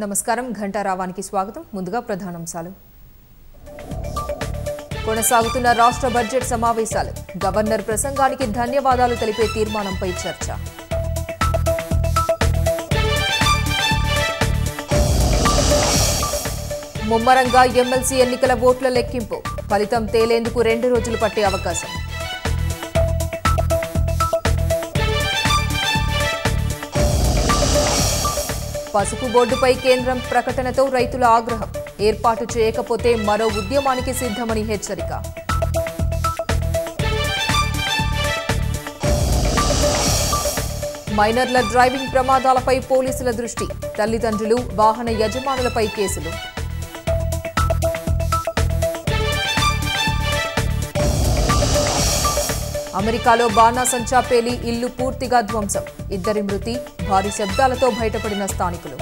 నమస్కారం ఘంటారావానికి స్వాగతం ముందుగా ప్రధానాంశాలు కొనసాగుతున్న రాష్ట్ర బడ్జెట్ సమావేశాలు గవర్నర్ ప్రసంగానికి ధన్యవాదాలు తెలిపే తీర్మానంపై చర్చ ముమ్మరంగా ఎమ్మెల్సీ ఎన్నికల ఓట్ల లెక్కింపు ఫలితం తేలేందుకు రెండు రోజులు పట్టే అవకాశం పసుపు బోర్డుపై కేంద్రం ప్రకటనతో రైతుల ఆగ్రహం ఏర్పాటు చేయకపోతే మరో ఉద్యమానికి సిద్ధమని హెచ్చరిక మైనర్ల డ్రైవింగ్ ప్రమాదాలపై పోలీసుల దృష్టి తల్లిదండ్రులు వాహన యజమానులపై కేసులు అమెరికాలో బాణాసంచా పేలి ఇల్లు పూర్తిగా ధ్వంసం ఇద్దరి మృతి భారీ శబ్దాలతో బయటపడిన స్థానికులు